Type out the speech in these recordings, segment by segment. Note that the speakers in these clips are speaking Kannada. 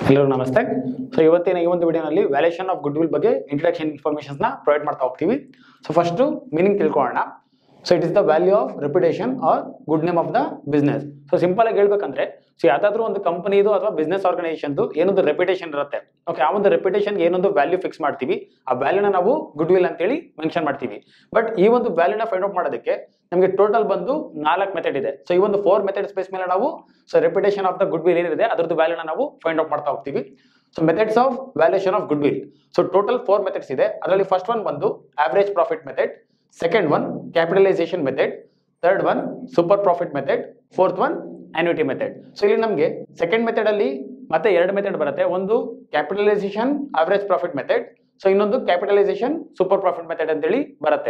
ಎಲ್ಲರಿಗೂ ನಮಸ್ತೆ ಸೊ ಇವತ್ತಿನ ಈ ಒಂದು ವಿಡಿಯೋನಲ್ಲಿ ವ್ಯಾಲ್ಯೂಷನ್ ಆಫ್ ಗುಡ್ ವಿಲ್ ಬಗ್ಗೆ ಇಂಟ್ರಡಕ್ಷನ್ ಇನ್ಫಾರ್ಮೇಷನ್ಸ್ ನ ಪ್ರೊವೈಡ್ ಮಾಡ್ತಾ ಹೋಗ್ತೀವಿ ಸೊ ಫಸ್ಟ್ ಮೀನಿಂಗ್ ತಿಳ್ಕೊಳ್ಳೋಣ so it is the value of reputation or good name of the business so simple ಆಗಿ ಹೇಳ್ಬೇಕಂದ್ರೆ ಸೊ ಯಾವ್ದಾದ್ರು ಒಂದು ಕಂಪನಿದು ಅಥವಾ ಬಿಸ್ನೆಸ್ ಆರ್ಗನೈಸೇಷನ್ದು ಏನೊಂದು ರೆಪ್ಯುಟೇಷನ್ ಇರುತ್ತೆ ಓಕೆ ಆ ಒಂದು ರೆಪ್ಯುಟೇಷನ್ ಏನೊಂದು ವ್ಯಾಲ್ಯೂ ಫಿಕ್ಸ್ ಮಾಡ್ತೀವಿ ಆ ವ್ಯಾಲ್ಯೂನ ನಾವು ಗುಡ್ ವಿಲ್ ಅಂತೇಳಿ ಮೆನ್ಷನ್ ಮಾಡ್ತೀವಿ ಬಟ್ ಈ ಒಂದು ವ್ಯಾಲ್ಯೂನ ಫೈಂಡ್ ಔಟ್ ಮಾಡೋದಕ್ಕೆ ನಮಗೆ ಟೋಟಲ್ ಬಂದು ನಾಲ್ಕು ಮೆಥಡ್ ಇದೆ ಸೊ ಈ ಒಂದು ಫೋರ್ ಮೆಥಡ್ ಸ್ಪೇಸ್ ಮೇಲೆ ನಾವು so reputation of the goodwill ಏನಿದೆ ಅದರದ್ದು ವ್ಯಾಲ್ಯೂನ ನಾವು ಫೈಂಡ್ ಔಟ್ ಮಾಡ್ತಾ ಹೋಗ್ತೀವಿ so methods of valuation of goodwill so total four methods ಇದೆ ಅದರಲ್ಲಿ ಫಸ್ಟ್ ಒನ್ ಬಂದು average profit method second one capitalisation method third one super profit method fourth one annuity method so ಇಲ್ಲಿ ನಮಗೆ ಸೆಕೆಂಡ್ ಮೆಥಡ್ ಅಲ್ಲಿ ಮತ್ತೆ ಎರಡು ಮೆಥಡ್ ಬರುತ್ತೆ ಒಂದು capitalisation average profit method so ಇನ್ನೊಂದು ಕ್ಯಾಪಿಟಲೈಸೇಷನ್ ಸೂಪರ್ ಪ್ರಾಫಿಟ್ ಮೆಥಡ್ ಅಂತೇಳಿ ಬರುತ್ತೆ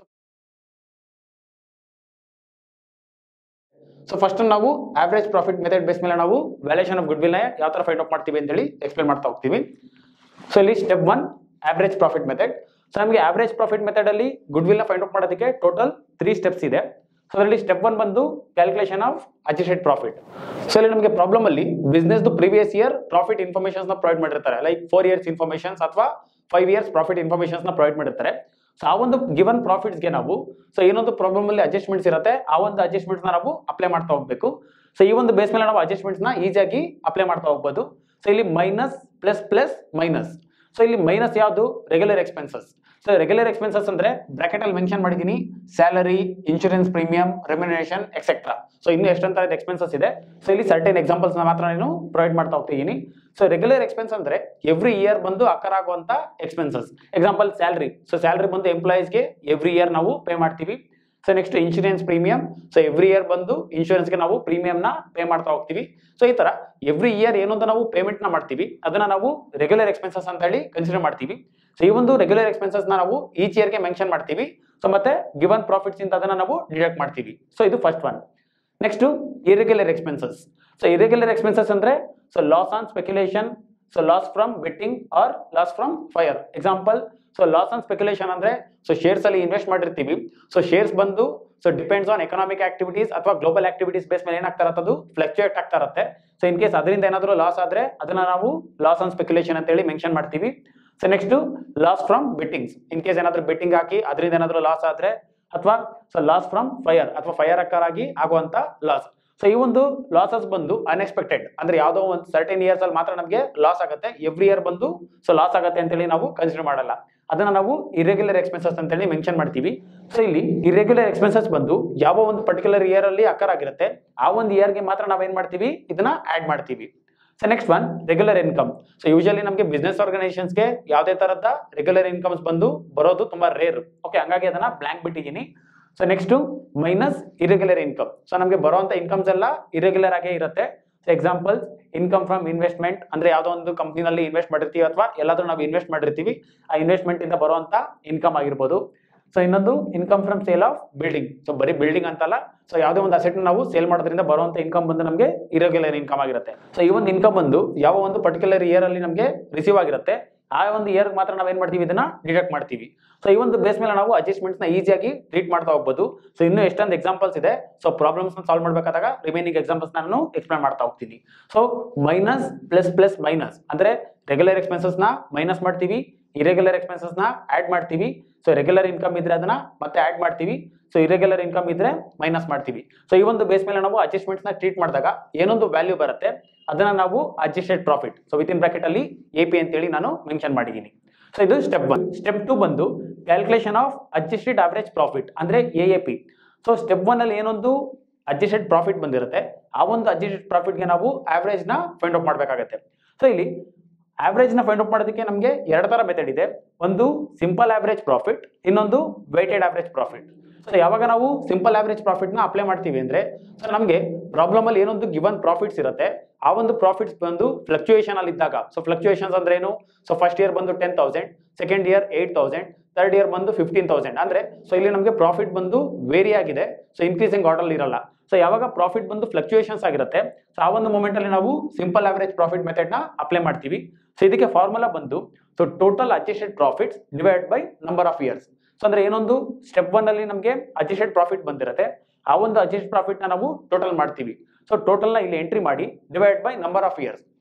ಸೊ ಫಸ್ಟ್ ನಾವು ಆವರೇಜ್ ಪ್ರಾಫಿಟ್ ಮೆಥಡ್ ಬೇಸ್ ಮೇಲೆ ನಾವು ವ್ಯಾಲ್ಯೂಷನ್ ಆಫ್ ಗುಡ್ ವಿಲ್ ಯಾವ ತರ ಫೈಂಡ್ ಔಟ್ ಮಾಡ್ತೀವಿ ಅಂತೇಳಿ ಎಕ್ಸ್ಪ್ಲೇನ್ ಮಾಡ್ತಾ ಹೋಗ್ತೀವಿ ಸೊ ಇಲ್ಲಿ step one average profit method so ನಮಗೆ ಆವರೇಜ್ ಪ್ರಾಫಿಟ್ ಮೆಥಡ್ ಅಲ್ಲಿ ಗುಡ್ ವಿಲ್ ನ ಫೈಂಡ್ ಔಟ್ ಮಾಡೋದಕ್ಕೆ ಟೋಟಲ್ ತ್ರೀ ಸ್ಟೆಪ್ಸ್ ಇದೆ ಸೊ ಅದರಲ್ಲಿ ಸ್ಟೆಪ್ ಒನ್ ಬಂದು calculation of adjusted profit so ಇಲ್ಲಿ ನಮಗೆ ಪ್ರಾಬ್ಲಮ್ ಅಲ್ಲಿ business previous year profit informations ನ ಪ್ರೊವೈಡ್ ಮಾಡಿರ್ತಾರೆ ಲೈಕ್ ಫೋರ್ ಇಯರ್ಸ್ ಇನ್ಫಾರ್ಮೇಷನ್ಸ್ ಅಥವಾ ಫೈವ್ ಇಯರ್ಸ್ ಪ್ರಾಫಿಟ್ ಇನ್ಫಾರ್ಮೇಷನ್ಸ್ ನ ಪ್ರೊವೈಡ್ ಮಾಡಿರ್ತಾರೆ ಸೊ ಆ ಒಂದು ಗಿವನ್ ಪ್ರಾಫಿಟ್ಸ್ಗೆ ನಾವು ಸೊ ಏನೊಂದು ಪ್ರಾಬ್ಲಮ್ ಅಲ್ಲಿ ಅಡ್ಜಸ್ಟ್ಮೆಂಟ್ಸ್ ಇರುತ್ತೆ ಆ ಒಂದು ಅಡ್ಜಸ್ಟ್ಮೆಂಟ್ಸ್ ನಾವು ಅಪ್ಲೈ ಮಾಡ್ತಾ ಹೋಗ್ಬೇಕು ಸೊ ಈ ಒಂದು ಬೇಸ್ ಮೇಲೆ ನಾವು ಅಡ್ಜಸ್ಟ್ಮೆಂಟ್ಸ್ ನ ಈಸಿಯಾಗಿ ಅಪ್ಲೈ ಮಾಡ್ತಾ ಹೋಗ್ಬೋದು ಸೊ ಇಲ್ಲಿ minus plus plus minus so ಇಲ್ಲಿ ಮೈನಸ್ ಯಾವುದು regular expenses so regular expenses ಅಂದ್ರೆ ಬ್ರಾಕೆಟ್ ಅಲ್ಲಿ ಮೆನ್ಷನ್ ಮಾಡಿದೀನಿ salary insurance premium remuneration etcetera so ಇನ್ನು ಎಷ್ಟೊಂದು ಎಕ್ಸ್ಪೆನ್ಸಸ್ ಇದೆ ಸೊ ಇಲ್ಲಿ ಸರ್ಟೆನ್ ಎಕ್ಸಾಂಪಲ್ಸ್ ಮಾತ್ರ ನಾನು ಪ್ರೊವೈಡ್ ಮಾಡ್ತಾ ಹೋಗ್ತಿದ್ದೀನಿ ಸೊ ರೆಗ್ಯುಲರ್ ಎಕ್ಸ್ಪೆನ್ಸ್ ಅಂದ್ರೆ ಎವ್ರಿ ಇಯರ್ ಬಂದು ಅಕರ್ ಆಗುವಂತ expenses example salary so salary ಬಂದು ಎಂಪ್ಲಾಯೀಸ್ಗೆ ಎವ್ರಿ ಇಯರ್ ನಾವು ಪೇ ಮಾಡ್ತೀವಿ so next insurance premium so every year ಬಂದು ಇನ್ಶೂರೆನ್ಸ್ಗೆ ನಾವು ಪ್ರೀಮಿಯಂನ ಪೇ ಮಾಡ್ತಾ ಹೋಗ್ತೀವಿ ಸೊ ಈ ತರ ಎವ್ರಿ ಇಯರ್ ಏನೊಂದು ನಾವು ಪೇಮೆಂಟ್ ನ ಮಾಡ್ತೀವಿ ಅದನ್ನ ನಾವು ರೆಗ್ಯುಲರ್ ಎಕ್ಸ್ಪೆನ್ಸಸ್ ಅಂತ ಹೇಳಿ ಕನ್ಸಿಡರ್ ಮಾಡ್ತೀವಿ ಸೊ ಈ ಒಂದು ರೆಗ್ಯುಲರ್ ಎಕ್ಸ್ಪೆನ್ಸಸ್ ನಾವು ಈಚ್ ಇಯರ್ಗೆ ಮೆನ್ಷನ್ ಮಾಡ್ತೀವಿ ಸೊ ಮತ್ತೆ ಗಿವನ್ ಪ್ರಾಫಿಟ್ಸ್ ಇಂದ ಅದನ್ನ ನಾವು ಡಿಡಕ್ಟ್ ಮಾಡ್ತೀವಿ ಸೊ ಇದು first one next irregular expenses so irregular expenses ಅಂದ್ರೆ so loss on speculation so loss from betting or loss from fire example so loss on speculation ಅಂದ್ರೆ ಸೊ ಶೇರ್ಸ್ ಅಲ್ಲಿ ಇನ್ವೆಸ್ಟ್ ಮಾಡಿರ್ತೀವಿ ಸೊ ಶೇರ್ಸ್ ಬಂದು so depends on economic activities ಅಥವಾ ಗ್ಲೋಬಲ್ ಆಕ್ಟಿವಿಟೀಸ್ ಬೇಸ್ ಮೇಲೆ ಏನಾಗ್ತಾ ಇರುತ್ತೆ ಅದು ಫ್ಲಕ್ಚುಯೇಟ್ ಆಗ್ತಾ ಇರುತ್ತೆ ಸೊ ಇನ್ ಕೇಸ್ ಅದರಿಂದ ಏನಾದರೂ ಲಾಸ್ ಆದ್ರೆ ಅದನ್ನ ನಾವು ಲಾಸ್ ಆನ್ ಸ್ಪೆಕ್ಯುಲೇಷನ್ ಅಂತ ಹೇಳಿ ಮೆನ್ಷನ್ ಮಾಡ್ತೀವಿ so next loss from bettings in case ಏನಾದರೂ ಬೆಟ್ಟಿಂಗ್ ಹಾಕಿ ಅದರಿಂದ ಏನಾದರೂ ಲಾಸ್ ಆದ್ರೆ ಅಥವಾ ಸೊ ಲಾಸ್ ಫ್ರಮ್ ಫೈರ್ ಅಥವಾ ಫೈರ್ ಆಗಿ ಆಗುವಂತ ಲಾಸ್ ಸೊ ಈ ಒಂದು ಲಾಸಸ್ ಬಂದು ಅನ್ಎಕ್ಸ್ಪೆಕ್ಟೆಡ್ ಅಂದ್ರೆ ಯಾವುದೋ ಒಂದು ಸರ್ಟೆನ್ ಇಯರ್ಸ್ ಅಲ್ಲಿ ಮಾತ್ರ ನಮಗೆ ಲಾಸ್ ಆಗುತ್ತೆ ಎವ್ರಿ ಇಯರ್ ಬಂದು ಸೊ ಲಾಸ್ ಆಗುತ್ತೆ ಅಂತೇಳಿ ನಾವು ಕನ್ಸಿಡರ್ ಮಾಡಲ್ಲ ಅದನ್ನ ನಾವು ಇರೆಗ್ಯುಲರ್ ಎಕ್ಸ್ಪೆನ್ಸಸ್ ಅಂತೇಳಿ ಮೆನ್ಷನ್ ಮಾಡ್ತೀವಿ ಸೊ ಇಲ್ಲಿ ಇರೆಗ್ಯುಲರ್ ಎಕ್ಸ್ಪೆನ್ಸಸ್ ಬಂದು ಯಾವ ಒಂದು ಪರ್ಟಿಕ್ಯುಲರ್ ಇಯರ್ ಅಲ್ಲಿ ಅಕರ್ ಆಗಿರುತ್ತೆ ಆ ಒಂದು ಇಯರ್ಗೆ ಮಾತ್ರ ನಾವೇನ್ ಮಾಡ್ತೀವಿ ಇದನ್ನ ಆಡ್ ಮಾಡ್ತೀವಿ so next one regular income so usually ನಮಗೆ ಬಿಸ್ನೆಸ್ ಆರ್ಗನೈಸೇಷನ್ಸ್ಗೆ ಯಾವುದೇ ತರದ ರೆಗ್ಯುಲರ್ ಇನ್ಕಮ್ಸ್ ಬಂದು ಬರೋದು ತುಂಬಾ ರೇರ್ ಓಕೆ ಹಂಗಾಗಿ ಅದನ್ನ ಬ್ಲಾಂಕ್ ಬಿಟ್ಟಿದ್ದೀನಿ so next minus irregular income so ನಮಗೆ ಬರುವಂತ ಇನ್ಕಮ್ಸ್ ಎಲ್ಲ ಇರೆಗ್ಯುಲರ್ ಆಗೇ ಇರುತ್ತೆ so examples income from investment ಅಂದ್ರೆ ಯಾವುದೋ ಒಂದು ಕಂಪ್ನಿನಲ್ಲಿ ಇನ್ವೆಸ್ಟ್ ಮಾಡಿರ್ತೀವಿ ಅಥವಾ ಎಲ್ಲಾದ್ರೂ ನಾವು ಇನ್ವೆಸ್ಟ್ ಮಾಡಿರ್ತೀವಿ ಆ ಇನ್ವೆಸ್ಟ್ಮೆಂಟ್ ಇಂದ ಬರುವಂತ ಇನ್ಕಮ್ ಆಗಿರ್ಬೋದು ಸೊ ಇನ್ನೊಂದು income from sale of building so ಬರೀ ಬಿಲ್ಡಿಂಗ್ ಅಂತಲ್ಲ ಸೊ ಯಾವುದೇ ಒಂದು ಅಸೆಟ್ ನಾವು ಸೇಲ್ ಮಾಡೋದ್ರಿಂದ ಬರುವಂತ ಇನ್ಕಮ್ ಬಂದು ನಮಗೆ ಇರೆಗ್ಯುಲರ್ ಇನ್ಕಮ್ ಆಗಿರುತ್ತೆ ಸೊ ಈ ಒಂದು ಇನ್ಕಮ್ ಬಂದು ಯಾವ ಒಂದು ಪರ್ಟಿಕ್ಯುಲರ್ ಇಯರ್ ಅಲ್ಲಿ ನಮಗೆ ರಿಸೀವ್ ಆಗಿರುತ್ತೆ ಆ ಒಂದು ಇಯರ್ ಮಾತ್ರ ನಾವೇನ್ ಮಾಡ್ತೀವಿ ಇದನ್ನ ಡಿಡಕ್ಟ್ ಮಾಡ್ತೀವಿ ಸೊ ಈ ಒಂದು ಬೇಸ್ ಮೇಲೆ ನಾವು ಅಡ್ಜಸ್ಟ್ಮೆಂಟ್ಸ್ ನ ಈಸಿಯಾಗಿ ಟ್ರೀಟ್ ಮಾಡ್ತಾ ಹೋಗ್ಬೋದು ಸೊ ಇನ್ನೂ ಎಷ್ಟೊಂದು ಎಕ್ಸಾಂಪಲ್ಸ್ ಇದೆ ಸೊ ಪ್ರಾಬ್ಲಮ್ಸ್ ನ ಸಾಲ್ವ್ ಮಾಡಬೇಕಾದಾಗ ರಿಮೈನಿಂಗ್ ಎಕ್ಸಾಂಪಲ್ಸ್ ನಾನು ಎಕ್ಸ್ಪ್ಲೇನ್ ಮಾಡ್ತಾ ಹೋಗ್ತೀನಿ so minus plus plus minus ಅಂದ್ರೆ ರೆಗ್ಯುಲರ್ ಎಕ್ಸ್ಪೆನ್ಸಸ್ ನ ಮೈನಸ್ ಮಾಡ್ತೀವಿ ಇರೆಗ್ಯುಲರ್ ಎಕ್ಸ್ಪೆನ್ಸಸ್ ನ ಆಡ್ ಮಾಡ್ತೀವಿ ಸೊ ರೆಗ್ಯುಲರ್ ಇನ್ಕಮ್ ಇದ್ರೆ ಅದನ್ನ ಮತ್ತೆ ಆಡ್ ಮಾಡ್ತೀವಿ ಸೊ ಇರೆಗ್ಯುಲರ್ ಇನ್ಕಮ್ ಇದ್ರೆ ಮೈನಸ್ ಮಾಡ್ತೀವಿ ಸೊ ಈ ಒಂದು ಬೇಸ್ ಮೇಲೆ ನಾವು ಅಡ್ಜಸ್ಟ್ಮೆಂಟ್ಸ್ ನ ಟ್ರೀಟ್ ಮಾಡಿದಾಗ ಏನೊಂದು ವ್ಯಾಲ್ಯೂ ಬರುತ್ತೆ ಅದನ್ನ ನಾವು adjusted profit so with in bracket ಅಲ್ಲಿ ಎ ಪಿ ಅಂತೇಳಿ ನಾನು ಮೆನ್ಷನ್ ಮಾಡಿದ್ದೀನಿ ಸೊ ಇದು ಸ್ಟೆಪ್ ಒನ್ ಸ್ಟೆಪ್ ಟು ಬಂದು calculation of adjusted average profit ಅಂದ್ರೆ A A P so step one ಅಲ್ಲಿ ಏನೊಂದು ಅಡ್ಜಸ್ಟೆಡ್ ಪ್ರಾಫಿಟ್ ಬಂದಿರುತ್ತೆ ಆ ಒಂದು ಅಡ್ಜಸ್ಟೆಡ್ ಪ್ರಾಫಿಟ್ಗೆ ನಾವು ಆವರೇಜ್ ನ ಫೈಂಡ್ ಔಟ್ ಮಾಡಬೇಕಾಗತ್ತೆ ಸೊ ಇಲ್ಲಿ ಆವರೇಜ್ ನ ಫೈಂಡ್ ಔಟ್ ಮಾಡೋದಕ್ಕೆ ನಮಗೆ ಎರಡು ತರ ಮೆಥಡ್ ಇದೆ ಒಂದು ಸಿಂಪಲ್ ಆವರೇಜ್ ಪ್ರಾಫಿಟ್ ಇನ್ನೊಂದು ವೇಟೆಡ್ ಆವರೇಜ್ ಪ್ರಾಫಿಟ್ ಸೊ ಯಾವಾಗ ನಾವು ಸಿಂಪಲ್ ಆವರೇಜ್ ಪ್ರಾಫಿಟ್ ನ ಅಪ್ಲೈ ಮಾಡ್ತೀವಿ ಅಂದ್ರೆ ಸೊ ನಮಗೆ ಪ್ರಾಬ್ಲಮ್ ಅಲ್ಲಿ ಏನೊಂದು ಗಿವನ್ ಪ್ರಾಫಿಟ್ಸ್ ಇರುತ್ತೆ ಆ ಒಂದು ಪ್ರಾಫಿಟ್ಸ್ ಬಂದು ಫ್ಲಕ್ಚುಯೇಷನ್ ಅಲ್ಲಿ ಇದ್ದಾಗ ಸೊ ಫ್ಲಕ್ಚುಯೇಷನ್ಸ್ ಅಂದ್ರೆ ಏನು ಸೊ ಫಸ್ಟ್ ಇಯರ್ ಬಂದು ten thousand second year eight thousand third year ಬಂದು ಫಿಫ್ಟೀನ್ ತೌಸಂಡ್ ಅಂದ್ರೆ ಸೊ ಇಲ್ಲಿ ನಮಗೆ ಪ್ರಾಫಿಟ್ ಬಂದು ವೇರಿ ಆಗಿದೆ ಸೊ ಇನ್ಕ್ರೀಸಿಂಗ್ ಆರ್ಡರ್ ಇರಲ್ಲ ಸೊ ಯಾವಾಗ ಪ್ರಾಫಿಟ್ ಬಂದು ಫ್ಲಕ್ಚುಯೇಷನ್ಸ್ ಆಗಿರುತ್ತೆ ಸೊ ಆ ಒಂದು ಮೂಮೆಂಟ್ ಅಲ್ಲಿ ನಾವು ಸಿಂಪಲ್ ಆವರೇಜ್ ಪ್ರಾಫಿಟ್ ಮೆಥಡ್ ನ ಅಪ್ಲೈ ಮಾಡ್ತೀವಿ ಸೊ ಇದಕ್ಕೆ ಫಾರ್ಮುಲಾ ಬಂದು so total adjusted profits divide by number of years so ಅಂದ್ರೆ ಏನೊಂದು ಸ್ಟೆಪ್ ಒನ್ ಅಲ್ಲಿ ನಮಗೆ ಅಡ್ಜಸ್ಟೆಡ್ ಪ್ರಾಫಿಟ್ ಬಂದಿರುತ್ತೆ ಆ ಒಂದು ಅಡ್ಜಸ್ಟ್ ಪ್ರಾಫಿಟ್ ನ ನಾವು ಟೋಟಲ್ ಮಾಡ್ತೀವಿ ಸೊ ಟೋಟಲ್ ನ ಇಲ್ಲಿ ಎಂಟ್ರಿ ಮಾಡಿ divide by number of years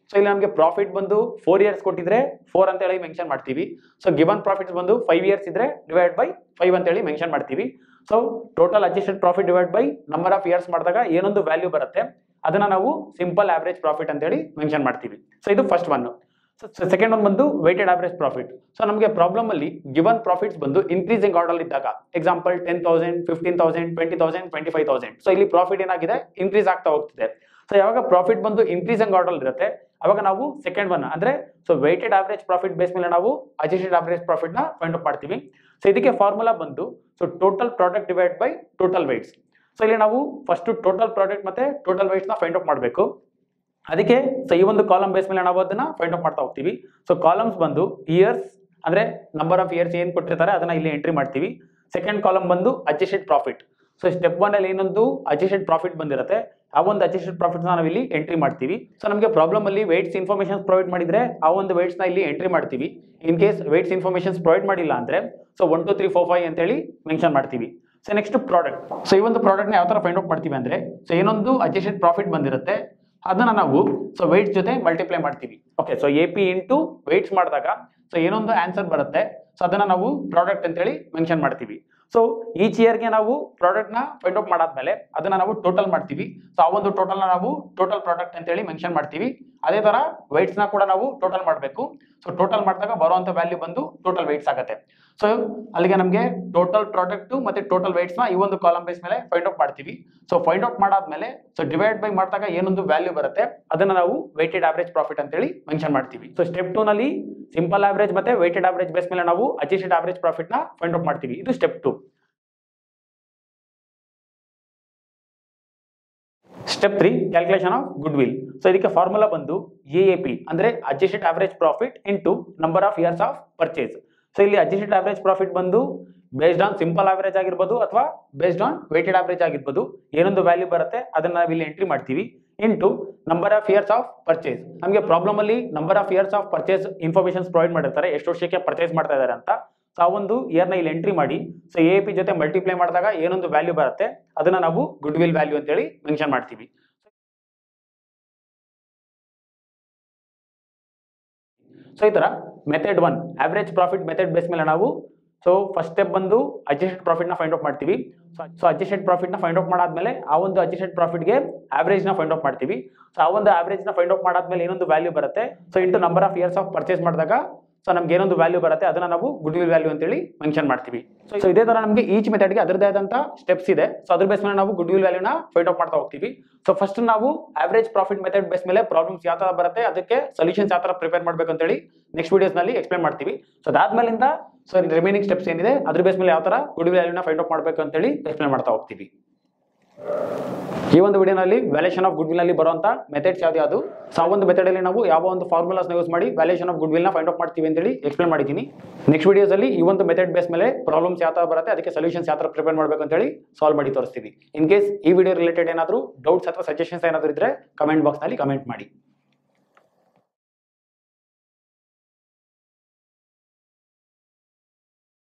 so ಇಲ್ಲಿ ನಮಗೆ ಪ್ರಾಫಿಟ್ ಬಂದು ಫೋರ್ ಇಯರ್ಸ್ ಕೊಟ್ಟಿದ್ರೆ ಫೋರ್ ಅಂತ ಹೇಳಿ ಮೆನ್ಷನ್ ಮಾಡ್ತೀವಿ ಸೊ ಗಿವನ್ ಪ್ರಾಫಿಟ್ಸ್ ಬಂದು ಫೈವ್ ಇಯರ್ಸ್ ಇದ್ರೆ ಡಿವೈಡ್ ಬೈ ಫೈವ್ ಅಂತ ಹೇಳಿ ಮೆನ್ಷನ್ ಮಾಡ್ತೀವಿ so total adjusted profit divide by number of years ಮಾಡಿದಾಗ ಏನೊಂದು ವ್ಯಾಲ್ಯೂ ಬರುತ್ತೆ ಅದನ್ನ ನಾವು ಸಿಂಪಲ್ ಆವರೇಜ್ ಪ್ರಾಫಿಟ್ ಅಂತ ಹೇಳಿ ಮೆನ್ಷನ್ ಮಾಡ್ತೀವಿ ಸೊ ಇದು ಫಸ್ಟ್ ಒನ್ ಸೆಕೆಂಡ್ ಒನ್ ಬಂದು ವೆಯ್ಟೆಡ್ ಆವರೇಜ್ ಪ್ರಾಫಿಟ್ ಸೊ ನಮಗೆ ಪ್ರಾಬ್ಲಮ್ ಅಲ್ಲಿ ಗಿವನ್ ಪ್ರಾಫಿಟ್ಸ್ ಬಂದು ಇನ್ಕ್ರೀಸಿಂಗ್ ಆರ್ಡರ್ ಇದ್ದಾಗ example ten thousand fifteen thousand twenty thousand twenty five thousand so ಇಲ್ಲಿ ಪ್ರಾಫಿಟ್ ಏನಾಗಿದೆ ಇನ್ಕ್ರೀಸ್ ಆಗ್ತಾ ಹೋಗ್ತಿದೆ ಸೊ ಯಾವಾಗ ಪ್ರಾಫಿಟ್ ಬಂದು ಇನ್ಕ್ರೀಸಿಂಗ್ ಆರ್ಡರ್ ಇರುತ್ತೆ ಅವಾಗ ನಾವು ಸೆಕೆಂಡ್ ಒನ್ ಅಂದ್ರೆ so weighted average profit base ಮೇಲೆ ನಾವು ಅಡ್ಜಸ್ಟೆಡ್ ಆವರೇಜ್ ಪ್ರಾಫಿಟ್ ನ ಫೈಂಡ್ ಔಟ್ ಮಾಡ್ತೀವಿ ಸೊ ಇದಕ್ಕೆ ಫಾರ್ಮುಲಾ ಬಂದು so total product divide by total weights so ಇಲ್ಲಿ ನಾವು ಫಸ್ಟ್ ಟೋಟಲ್ ಪ್ರಾಡಕ್ಟ್ ಮತ್ತೆ ಟೋಟಲ್ ವೆಯ್ಟ್ಸ್ ನ ಫೈಂಡ್ ಔಟ್ ಮಾಡಬೇಕು ಅದಕ್ಕೆ ಸೊ ಈ ಒಂದು ಕಾಲಮ್ ಬೇಸ್ ಮೇಲೆ ನಾವು ಅದನ್ನ ಫೈಂಡ್ ಔಟ್ ಮಾಡ್ತಾ ಹೋಗ್ತೀವಿ ಸೊ ಕಾಲಮ್ಸ್ ಬಂದು ಇಯರ್ಸ್ ಅಂದ್ರೆ ನಂಬರ್ ಆಫ್ ಇಯರ್ಸ್ ಏನ್ ಕೊಟ್ಟಿರ್ತಾರೆ ಅದನ್ನ ಇಲ್ಲಿ ಎಂಟ್ರಿ ಮಾಡ್ತೀವಿ ಸೆಕೆಂಡ್ ಕಾಲಮ್ ಬಂದು adjusted profit so step one ಅಲ್ಲಿ ಏನೊಂದು ಅಡ್ಜಸ್ಟೆಡ್ ಪ್ರಾಫಿಟ್ ಬಂದಿರುತ್ತೆ ಆ ಒಂದು ಅಡ್ಜಸ್ಟೆಡ್ ಪ್ರಾಫಿಟ್ ನಾವು ಇಲ್ಲಿ ಎಂಟ್ರಿ ಮಾಡ್ತೀವಿ ಸೊ ನಮಗೆ ಪ್ರಾಬ್ಲಮ್ ಅಲ್ಲಿ ವೆಯ್ಟ್ಸ್ ಇನ್ಫಾರ್ಮೇಶನ್ ಪ್ರೊವೈಡ್ ಮಾಡಿದ್ರೆ ಆ ಒಂದು weights ನ ಇಲ್ಲಿ ಎಂಟ್ರಿ ಮಾಡ್ತೀವಿ in case weights informations provide ಮಾಡಿಲ್ಲ ಅಂದ್ರೆ so one two three four five ಅಂತೇಳಿ ಮೆನ್ಷನ್ ಮಾಡ್ತೀವಿ ಸೊ ನೆಕ್ಸ್ಟ್ ಪ್ರಾಡಕ್ಟ್ ಸೊ ಈ ಒಂದು ಪ್ರಾಡಕ್ಟ್ನ ಯಾವ ತರ ಫೈಂಡ್ ಔಟ್ ಮಾಡ್ತೀವಿ ಅಂದ್ರೆ ಸೊ ಏನೊಂದು ಅಡ್ಜಸ್ಟೆಡ್ ಪ್ರಾಫಿಟ್ ಬಂದಿರುತ್ತೆ ಅದನ್ನ ನಾವು ಸೊ ವೆಯ್ಟ್ಸ್ ಜೊತೆ ಮಲ್ಟಿಪ್ಲೈ ಮಾಡ್ತೀವಿ okay so A P into weights ಮಾಡಿದಾಗ ಸೊ ಏನೊಂದು ಆನ್ಸರ್ ಬರುತ್ತೆ ಸೊ ಅದನ್ನ ನಾವು ಪ್ರಾಡಕ್ಟ್ ಅಂತೇಳಿ ಮೆನ್ಷನ್ ಮಾಡ್ತೀವಿ ಸೊ ಈಚ್ ಇಯರ್ಗೆ ನಾವು ಪ್ರಾಡಕ್ಟ್ನ ಫೈಂಡ್ ಔಟ್ ಮಾಡಾದ್ಮೇಲೆ ಅದನ್ನ ನಾವು ಟೋಟಲ್ ಮಾಡ್ತೀವಿ ಸೊ ಆ ಒಂದು ಟೋಟಲ್ನ ನಾವು ಟೋಟಲ್ ಪ್ರಾಡಕ್ಟ್ ಅಂತೇಳಿ ಮೆನ್ಷನ್ ಮಾಡ್ತೀವಿ ಅದೇ ತರ weights ನ ಕೂಡ ನಾವು ಟೋಟಲ್ ಮಾಡಬೇಕು ಸೊ ಟೋಟಲ್ ಮಾಡಿದಾಗ ಬರುವಂತ ವ್ಯಾಲ್ಯೂ ಬಂದು ಟೋಟಲ್ weights ಆಗುತ್ತೆ ಸೊ ಅಲ್ಲಿಗೆ ನಮಗೆ ಟೋಟಲ್ ಪ್ರಾಡಕ್ಟ್ ಮತ್ತೆ ಟೋಟಲ್ ನ ಈ ಒಂದು ಕಾಲಮ್ ಬೇಸ್ ಮೇಲೆ ಫೈಂಡ್ ಔಟ್ ಮಾಡ್ತೀವಿ ಸೊ ಫೈಂಡ್ ಔಟ್ ಮಾಡಾದ್ಮೇಲೆ ಸೊ ಡಿವೈಡ್ ಬೈ ಮಾಡಿದಾಗ ಏನೊಂದು ವ್ಯಾಲ್ಯೂ ಬರುತ್ತೆ ಅದನ್ನ ನಾವು ವೆಯ್ಟೆಡ್ ಆವರೇಜ್ ಪ್ರಾಫಿಟ್ ಅಂತೇಳಿ ಮೆನ್ಷನ್ ಮಾಡ್ತೀವಿ ಸೊ ಸ್ಟೆಪ್ ಟೂ ನಲ್ಲಿ ಸಿಂಪಲ್ ಆವರೇಜ್ ಮತ್ತೆ ವೆಯ್ಟೆಡ್ ಆವರೇಜ್ ಬೇಸ್ ಮೇಲೆ ನಾವು ಅಡ್ಜಸ್ಟೆಡ್ ಆವರೇಜ್ ಪ್ರಾಫಿಟ್ ನ ಫೈಂಡ್ ಔಟ್ ಮಾಡ್ತೀವಿ ಇದು step two step three calculation of goodwill so ಇದಕ್ಕೆ ಫಾರ್ಮುಲಾ ಬಂದು ಎ ಎ ಪಿ ಅಂದ್ರೆ adjusted average profit into number of years of purchase so ಇಲ್ಲಿ ಅಡ್ಜಸ್ಟೆಡ್ ಆವರೇಜ್ ಪ್ರಾಫಿಟ್ ಬಂದು ಬೇಸ್ಡ್ ಆನ್ ಸಿಂಪಲ್ ಆವರೇಜ್ ಆಗಿರ್ಬೋದು ಅಥವಾ ಬೇಸ್ಡ್ ಆನ್ ವೇಟೆಡ್ ಆವರೇಜ್ ಆಗಿರ್ಬೋದು ಏನೊಂದು ವ್ಯಾಲ್ಯೂ ಬರುತ್ತೆ ಅದನ್ನ ನಾವು ಇಲ್ಲಿ ಎಂಟ್ರಿ ಮಾಡ್ತೀವಿ into number of years of purchase ನಮಗೆ ಪ್ರಾಬ್ಲಮ್ ಅಲ್ಲಿ number of years of purchase informations provide ಮಾಡಿರ್ತಾರೆ ಎಷ್ಟು ವರ್ಷಕ್ಕೆ ಪರ್ಚೇಸ್ ಮಾಡ್ತಾ ಇದ್ದಾರೆ ಅಂತ ಸೊ ಆ ಒಂದು ಇಯರ್ನ ಇಲ್ಲಿ ಎಂಟ್ರಿ ಮಾಡಿ ಸೊ ಎ ಪಿ ಜೊತೆ ಮಲ್ಟಿಪ್ಲೈ ಮಾಡಿದಾಗ ಏನೊಂದು ವ್ಯಾಲ್ಯೂ ಬರುತ್ತೆ ಅದನ್ನ ನಾವು ಗುಡ್ ವಿಲ್ ವ್ಯಾಲ್ಯೂ ಅಂತೇಳಿ ಮೆನ್ಷನ್ ಮಾಡ್ತೀವಿ ಸೊ ಈ ತರ method one average profit method base ಮೇಲೆ ನಾವು ಸೊ ಫಸ್ಟ್ ಸ್ಟೆಪ್ ಬಂದು ಅಡ್ಜಸ್ಟೆಡ್ ಪ್ರಾಫಿಟ್ ನ ಫೈಂಡ್ ಔಟ್ ಮಾಡ್ತೀವಿ ಸೊ ಅಡ್ಜಸ್ಟೆಡ್ ಪ್ರಾಫಿಟ್ ನ ಫೈಂಡ್ ಔಟ್ ಮಾಡಾದ್ಮೇಲೆ ಆ ಒಂದು ಅಡ್ಜಸ್ಟೆಡ್ ಪ್ರಾಫಿಟ್ಗೆ ಆವರೇಜ್ ನ ಫೈಂಡ್ ಔಟ್ ಮಾಡ್ತೀವಿ ಸೊ ಆ ಒಂದು ಆವರೇಜ್ ನ ಫೈಂಡ್ ಔಟ್ ಮಾಡಾದ್ಮೇಲೆ ಏನೊಂದು ವ್ಯಾಲ್ಯೂ ಬರುತ್ತೆ so into number of years of purchase ಮಾಡಿದಾಗ ಸೊ ನಮ್ಗೆ ಏನೊಂದು ವ್ಯಾಲ್ಯೂ ಬರುತ್ತೆ ಅದನ್ನ ನಾವು ಗುಡ್ ವಿಲ್ ವ್ಯಾಲ್ಯೂ ಅಂತೇಳಿ ಮೆನ್ಷನ್ ಮಾಡ್ತೀವಿ ಸೊ ಇದೇ ತರ ನಮಗೆ ಈಚ್ ಮೆಥಡ್ಗೆ ಅದರದೇ ಆದಂತ ಸ್ಟೆಪ್ಸ್ ಇದೆ ಸೊ ಅದ್ರ ಬೇಸ್ ಮೇಲೆ ನಾವು ಗುಡ್ ವಿಲ್ ವ್ಯಾಲ್ಯೂನ ಫೈಂಡ್ ಔಟ್ ಮಾಡ್ತಾ ಹೋಗ್ತೀವಿ ಸೊ ಫಸ್ಟ್ ನಾವು ಆವರೇಜ್ ಪ್ರಾಫಿಟ್ ಮೆಥಡ್ ಬೇಸ್ ಮೇಲೆ ಪ್ರಾಬ್ಲಮ್ಸ್ ಯಾವ ತರ ಬರುತ್ತೆ ಅದಕ್ಕೆ ಸೊಲ್ಯೂಷನ್ಸ್ ಯಾವ ತರ ಪ್ರಿಪೇರ್ ಮಾಡಬೇಕು ಅಂತೇಳಿ ನೆಕ್ಸ್ಟ್ ವಿಡಿಯೋಸ್ ನಲ್ಲಿ ಎಕ್ಸ್ಪ್ಲೇನ್ ಮಾಡ್ತೀವಿ ಸೊ ಅದಾದ್ಮೇಲಿಂದ ಸೊ ರಿಮೈನಿಂಗ್ ಸ್ಟೆಪ್ಸ್ ಏನಿದೆ ಅದ್ರ ಬೇಸ್ ಮೇಲೆ ಯಾವ ತರ ಗುಡ್ ವಿಲ್ ವ್ಯಾಲ್ಯೂನ ಫೈಂಡ್ ಔಟ್ ಮಾಡಬೇಕು ಅಂತೇಳಿ ಎಕ್ಸ್ಪ್ಲೇನ್ ಮಾಡ್ತಾ ಹೋಗ್ತೀವಿ ಈ ಒಂದು ವಿಡಿಯೋನಲ್ಲಿ ವ್ಯಾಲ್ಯೂಷನ್ ಆಫ್ ಗುಡ್ ವಿಲ್ ನಲ್ಲಿ ಬರುವಂತ ಮೆಥಡ್ಸ್ ಯಾವ್ದು ಯಾವುದು ಸೊ ಆ ಒಂದು ಮೆಥಡ್ ಅಲ್ಲಿ ನಾವು ಯಾವ ಒಂದು ಫಾರ್ಮುಲಾಸ್ ಯೂಸ್ ಮಾಡಿ ವ್ಯಾಲ್ಯೂಷನ್ ಆಫ್ ಗುಡ್ ವಿಲ್ ನ ಫೈಂಡ್ ಔಟ್ ಮಾಡ್ತೀವಿ ಅಂತೇಳಿ ಎಕ್ಸ್ಪ್ಲೇನ್ ಮಾಡಿದ್ದೀನಿ ನೆಕ್ಸ್ಟ್ ವಿಡಿಯೋಸ್ ಅಲ್ಲಿ ಈ ಒಂದು ಮೆಥಡ್ ಬೇಸ್ ಮೇಲೆ ಪ್ರಾಬ್ಲಮ್ಸ್ ಯಾವ ತರ ಬರುತ್ತೆ ಅದಕ್ಕೆ ಸೊಲ್ಯೂಷನ್ಸ್ ಯಾವ ತರ ಪ್ರಿಪೇರ್ ಮಾಡಬೇಕು ಅಂತೇಳಿ ಸಾಲ್ವ್ ಮಾಡಿ ತೋರಿಸ್ತೀವಿ ಇನ್ ಕೇಸ್ ಈ ವಿಡಿಯೋ ರಿಲೇಟೆಡ್ ಏನಾದರೂ ಡೌಟ್ಸ್ ಅಥವಾ ಸಜೆಷನ್ಸ್ ಏನಾದರೂ ಇದ್ರೆ ಕಮೆಂಟ್ ಬಾಕ್ಸ್ ನಲ್ಲಿ ಕಮೆಂಟ್ ಮಾಡಿ